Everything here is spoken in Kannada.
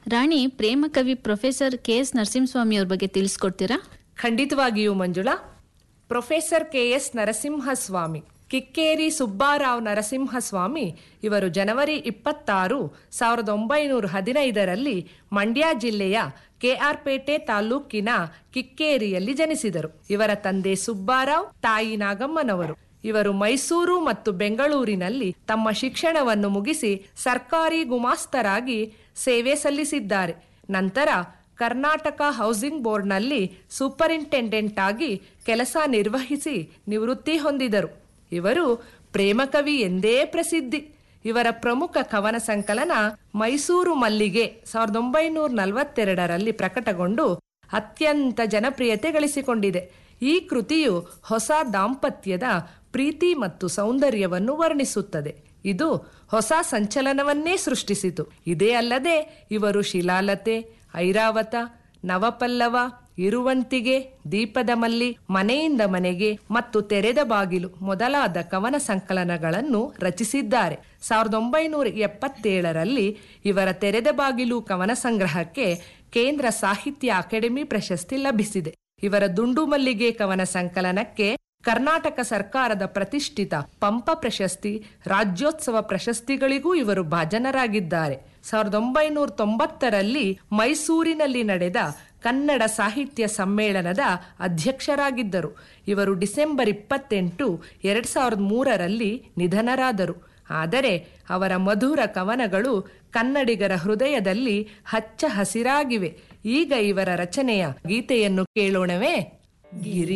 ರಾಣಿ ಪ್ರೇಮ ಕವಿ ಪ್ರೊಫೆಸರ್ ಕೆ ಎಸ್ ನರಸಿಂಹಸ್ವಾಮಿ ಅವ್ರ ಬಗ್ಗೆ ತಿಳಿಸ್ಕೊಡ್ತೀರಾ ಖಂಡಿತವಾಗಿಯೂ Manjula professor K S Narasimhaswamy Kikkeri Subbarao Narasimhaswamy ಇವರು ಜನವರಿ ಇಪ್ಪತ್ತಾರು ಸಾವಿರದ ಒಂಬೈನೂರ ಹದಿನೈದರಲ್ಲಿ ಮಂಡ್ಯ ಜಿಲ್ಲೆಯ ಕೆಆರ್ಪೇಟೆ ತಾಲೂಕಿನ ಕಿಕ್ಕೇರಿಯಲ್ಲಿ ಜನಿಸಿದರು ಇವರ ತಂದೆ ಸುಬ್ಬಾರಾವ್ ತಾಯಿ ನಾಗಮ್ಮನವರು ಇವರು ಮೈಸೂರು ಮತ್ತು ಬೆಂಗಳೂರಿನಲ್ಲಿ ತಮ್ಮ ಶಿಕ್ಷಣವನ್ನು ಮುಗಿಸಿ ಸರ್ಕಾರಿ ಗುಮಾಸ್ತರಾಗಿ ಸೇವೆ ಸಲ್ಲಿಸಿದ್ದಾರೆ ನಂತರ ಕರ್ನಾಟಕ ಹೌಸಿಂಗ್ ಬೋರ್ಡ್ನಲ್ಲಿ ಸೂಪರಿಂಟೆಂಡೆಂಟ್ ಆಗಿ ಕೆಲಸ ನಿರ್ವಹಿಸಿ ನಿವೃತ್ತಿ ಹೊಂದಿದರು ಇವರು ಪ್ರೇಮಕವಿ ಎಂದೇ ಪ್ರಸಿದ್ಧಿ ಇವರ ಪ್ರಮುಖ ಕವನ ಸಂಕಲನ ಮೈಸೂರು ಮಲ್ಲಿಗೆ ಸಾವಿರದ ಒಂಬೈನೂರ ನಲವತ್ತೆರಡರಲ್ಲಿ ಪ್ರಕಟಗೊಂಡು ಅತ್ಯಂತ ಜನಪ್ರಿಯತೆ ಗಳಿಸಿಕೊಂಡಿದೆ ಈ ಕೃತಿಯು ಹೊಸ ದಾಂಪತ್ಯದ ಪ್ರೀತಿ ಮತ್ತು ಸೌಂದರ್ಯವನ್ನು ವರ್ಣಿಸುತ್ತದೆ ಇದು ಹೊಸ ಸಂಚಲನವನ್ನೇ ಸೃಷ್ಟಿಸಿತು ಇದೇ ಅಲ್ಲದೆ ಇವರು ಶಿಲಾಲತೆ ಐರಾವತ ನವಪಲ್ಲವ ಇರುವಂತಿಗೆ ದೀಪದ ಮಲ್ಲಿ ಮನೆಯಿಂದ ಮನೆಗೆ ಮತ್ತು ತೆರೆದ ಬಾಗಿಲು ಮೊದಲಾದ ಕವನ ಸಂಕಲನಗಳನ್ನು ರಚಿಸಿದ್ದಾರೆ ಸಾವಿರದ ಒಂಬೈನೂರ ಎಪ್ಪತ್ತೇಳರಲ್ಲಿ ಇವರ ತೆರೆದ ಬಾಗಿಲು ಕವನ ಸಂಗ್ರಹಕ್ಕೆ ಕೇಂದ್ರ ಸಾಹಿತ್ಯ ಅಕಾಡೆಮಿ ಪ್ರಶಸ್ತಿ ಲಭಿಸಿದೆ ಇವರ ದುಂಡು ಮಲ್ಲಿಗೆ ಕವನ ಸಂಕಲನಕ್ಕೆ ಕರ್ನಾಟಕ ಸರ್ಕಾರದ ಪ್ರತಿಷ್ಠಿತ ಪಂಪ ಪ್ರಶಸ್ತಿ ರಾಜ್ಯೋತ್ಸವ ಪ್ರಶಸ್ತಿಗಳಿಗೂ ಇವರು ಭಾಜನರಾಗಿದ್ದಾರೆ ಸಾವಿರದ ಒಂಬೈನೂರ ತೊಂಬತ್ತರಲ್ಲಿ ಮೈಸೂರಿನಲ್ಲಿ ನಡೆದ ಕನ್ನಡ ಸಾಹಿತ್ಯ ಸಮ್ಮೇಳನದ ಅಧ್ಯಕ್ಷರಾಗಿದ್ದರು ಇವರು ಡಿಸೆಂಬರ್ ಇಪ್ಪತ್ತೆಂಟು ಎರಡ್ ಸಾವಿರದ ಮೂರರಲ್ಲಿ ನಿಧನರಾದರು ಆದರೆ ಅವರ ಮಧುರ ಕವನಗಳು ಕನ್ನಡಿಗರ ಹೃದಯದಲ್ಲಿ ಹಚ್ಚ ಹಸಿರಾಗಿವೆ ಈಗ ಇವರ ರಚನೆಯ ಗೀತೆಯನ್ನು ಕೇಳೋಣವೇ ಗಿರಿ